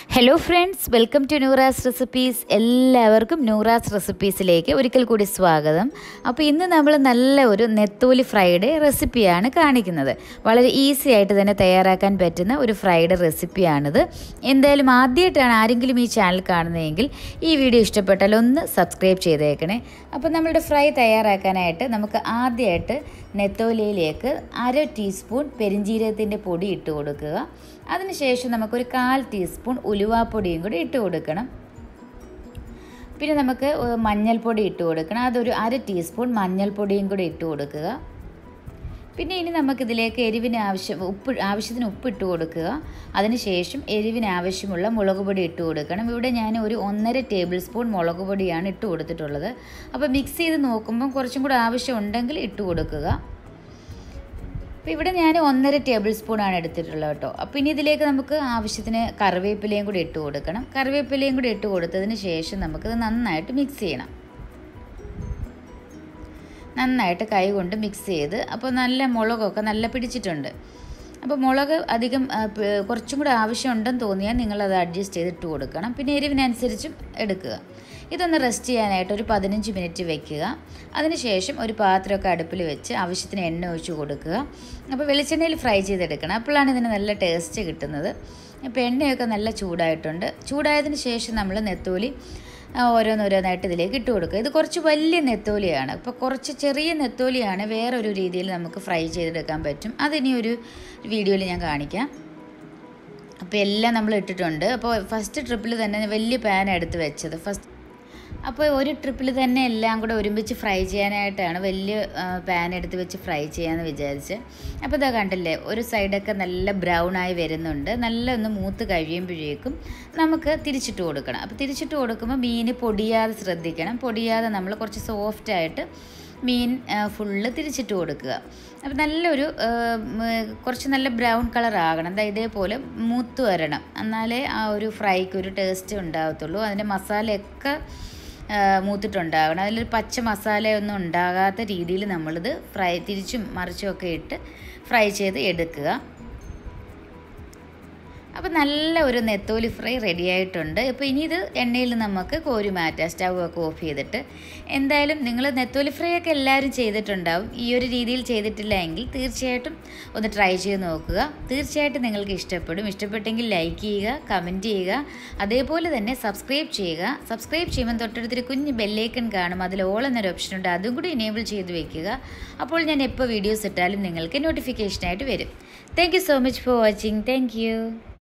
hello friends welcome to Noora's recipes എല്ലാവർക്കും നൂറാസ് റെസിപ്പീസിലേക്ക് ഒരിക്കൽ കൂടി സ്വാഗതം അപ്പോൾ ഇന്ന് നമ്മൾ നല്ല ഒരു നെത്തോലി ഫ്രൈഡ് റെസിപ്പിയാണ് കാണിക്കുന്നത് വളരെ ഈസി ആയിട്ട് തന്നെ തയ്യാറാക്കാൻ പറ്റുന്ന ഒരു ഫ്രൈഡ് റെസിപ്പിയാണിത് എന്തായാലും ആദ്യമായിട്ടാണ് ആരെങ്കിലും ഈ ചാനൽ കാണുന്നതെങ്കിൽ ഈ വീഡിയോ ഇഷ്ടപ്പെട്ടാൽ ഒന്ന് സബ്സ്ക്രൈബ് ചെയ്തേക്കണേ അപ്പോൾ നമ്മളുടെ ഫ്രൈ തയ്യാറാക്കാനായിട്ട് നമുക്ക് ആദ്യമായിട്ട് നെത്തോലിയിലേക്ക് അര ടീസ്പൂൺ പെരിഞ്ജീരകത്തിൻ്റെ പൊടി ഇട്ട് കൊടുക്കുക അതിനുശേഷം നമുക്കൊരു കാൽ ടീസ്പൂൺ ഉലുവാപ്പൊടിയും കൂടി ഇട്ട് കൊടുക്കണം പിന്നെ നമുക്ക് മഞ്ഞൾപ്പൊടി ഇട്ട് കൊടുക്കണം അതൊരു അര ടീസ്പൂൺ മഞ്ഞൾപ്പൊടിയും കൂടി ഇട്ട് കൊടുക്കുക പിന്നെ ഇനി നമുക്കിതിലേക്ക് എരിവിന് ആവശ്യം ഉപ്പ് ആവശ്യത്തിന് ഉപ്പ് ഇട്ട് കൊടുക്കുക അതിനുശേഷം എരിവിന് ആവശ്യമുള്ള മുളക് പൊടി ഇട്ട് കൊടുക്കണം ഇവിടെ ഞാൻ ഒരു ഒന്നര ടേബിൾ സ്പൂൺ മുളക് പൊടിയാണ് ഇട്ട് കൊടുത്തിട്ടുള്ളത് അപ്പോൾ മിക്സ് ചെയ്ത് നോക്കുമ്പം കുറച്ചും കൂടെ ആവശ്യം ഉണ്ടെങ്കിൽ ഇട്ട് കൊടുക്കുക അപ്പോൾ ഇവിടെ ഞാൻ ഒന്നര ടേബിൾ സ്പൂണാണ് എടുത്തിട്ടുള്ളത് കേട്ടോ അപ്പോൾ ഇനി ഇതിലേക്ക് നമുക്ക് ആവശ്യത്തിന് കറിവേപ്പിലയും കൂടി ഇട്ട് കൊടുക്കണം കറിവേപ്പിലയും കൂടി ഇട്ട് കൊടുത്തതിന് ശേഷം നമുക്കിത് നന്നായിട്ട് മിക്സ് ചെയ്യണം നന്നായിട്ട് കൈ കൊണ്ട് മിക്സ് ചെയ്ത് അപ്പോൾ നല്ല മുളകൊക്കെ നല്ല പിടിച്ചിട്ടുണ്ട് അപ്പോൾ മുളക് അധികം കുറച്ചും കൂടെ ആവശ്യമുണ്ടെന്ന് തോന്നിയാൽ നിങ്ങളത് അഡ്ജസ്റ്റ് ചെയ്ത് ഇട്ട് കൊടുക്കണം പിന്നെ എരിവിനനുസരിച്ചും എടുക്കുക ഇതൊന്ന് റെസ്റ്റ് ചെയ്യാനായിട്ട് ഒരു പതിനഞ്ച് മിനിറ്റ് വെക്കുക അതിനുശേഷം ഒരു പാത്രമൊക്കെ അടുപ്പിൽ വെച്ച് ആവശ്യത്തിന് എണ്ണ ഒഴിച്ച് കൊടുക്കുക അപ്പോൾ വെളിച്ചെണ്ണയിൽ ഫ്രൈ ചെയ്തെടുക്കണം അപ്പോഴാണ് ഇതിന് നല്ല ടേസ്റ്റ് കിട്ടുന്നത് അപ്പോൾ എണ്ണയൊക്കെ നല്ല ചൂടായിട്ടുണ്ട് ചൂടായതിന് ശേഷം നമ്മൾ നെത്തോലി ഓരോന്നോരോന്നായിട്ട് ഇതിലേക്ക് ഇട്ട് കൊടുക്കുക ഇത് കുറച്ച് വലിയ നെത്തോലിയാണ് അപ്പോൾ കുറച്ച് ചെറിയ നെത്തോലിയാണ് വേറൊരു രീതിയിൽ നമുക്ക് ഫ്രൈ ചെയ്തെടുക്കാൻ പറ്റും അതിനി ഒരു വീഡിയോയിൽ ഞാൻ കാണിക്കാം അപ്പോൾ എല്ലാം നമ്മൾ ഇട്ടിട്ടുണ്ട് അപ്പോൾ ഫസ്റ്റ് ട്രിപ്പിൽ തന്നെ വലിയ പാൻ എടുത്ത് വെച്ചത് ഫസ്റ്റ് അപ്പോൾ ഒരു ട്രിപ്പിൽ തന്നെ എല്ലാം കൂടെ ഒരുമിച്ച് ഫ്രൈ ചെയ്യാനായിട്ടാണ് വലിയ പാൻ എടുത്ത് വെച്ച് ഫ്രൈ ചെയ്യാമെന്ന് വിചാരിച്ച് അപ്പോൾ ഇതാ കണ്ടില്ലേ ഒരു സൈഡൊക്കെ നല്ല ബ്രൗൺ ആയി വരുന്നുണ്ട് നല്ല ഒന്ന് മൂത്ത് കഴിയുമ്പോഴേക്കും നമുക്ക് തിരിച്ചിട്ട് കൊടുക്കണം അപ്പോൾ തിരിച്ചിട്ട് കൊടുക്കുമ്പോൾ മീൻ പൊടിയാതെ ശ്രദ്ധിക്കണം പൊടിയാതെ നമ്മൾ കുറച്ച് സോഫ്റ്റായിട്ട് മീൻ ഫുള്ള് തിരിച്ചിട്ട് കൊടുക്കുക അപ്പോൾ നല്ലൊരു കുറച്ച് നല്ല ബ്രൗൺ കളർ ആകണം അതായത് ഇതേപോലെ മൂത്ത് വരണം എന്നാലേ ആ ഒരു ഫ്രൈക്ക് ഒരു ടേസ്റ്റ് ഉണ്ടാകത്തുള്ളൂ അതിൻ്റെ മസാലയൊക്കെ മൂത്തിട്ടുണ്ടാകണം അതിലൊരു പച്ച മസാലയൊന്നും ഉണ്ടാകാത്ത രീതിയിൽ നമ്മളിത് ഫ്രൈ തിരിച്ചും മറിച്ചും ഒക്കെ ഇട്ട് ഫ്രൈ ചെയ്ത് എടുക്കുക അപ്പോൾ നല്ല ഒരു നെത്തോലി ഫ്രൈ റെഡി ആയിട്ടുണ്ട് ഇപ്പോൾ ഇനി ഇത് എണ്ണയിൽ നമുക്ക് കോരി മാറ്റാം സ്റ്റവ് ഒക്കെ ഓഫ് ചെയ്തിട്ട് എന്തായാലും നിങ്ങൾ നെത്തോലി ഫ്രൈ ഒക്കെ എല്ലാവരും ചെയ്തിട്ടുണ്ടാവും ഈ ഒരു രീതിയിൽ ചെയ്തിട്ടില്ല എങ്കിൽ തീർച്ചയായിട്ടും ഒന്ന് ട്രൈ ചെയ്ത് നോക്കുക തീർച്ചയായിട്ടും നിങ്ങൾക്ക് ഇഷ്ടപ്പെടും ഇഷ്ടപ്പെട്ടെങ്കിൽ ലൈക്ക് ചെയ്യുക കമൻറ്റ് ചെയ്യുക അതേപോലെ തന്നെ സബ്സ്ക്രൈബ് ചെയ്യുക സബ്സ്ക്രൈബ് ചെയ്യുമ്പോൾ തൊട്ടടുത്തൊരു കുഞ്ഞ് ബെല്ലേക്കൺ കാണും അതിൽ ഓൾ എന്നൊരു ഓപ്ഷൻ ഉണ്ട് അതും കൂടി എനേബിൾ ചെയ്ത് വെക്കുക അപ്പോൾ ഞാൻ എപ്പോൾ വീഡിയോസ് ഇട്ടാലും നിങ്ങൾക്ക് നോട്ടിഫിക്കേഷനായിട്ട് വരും thank you so much for watching thank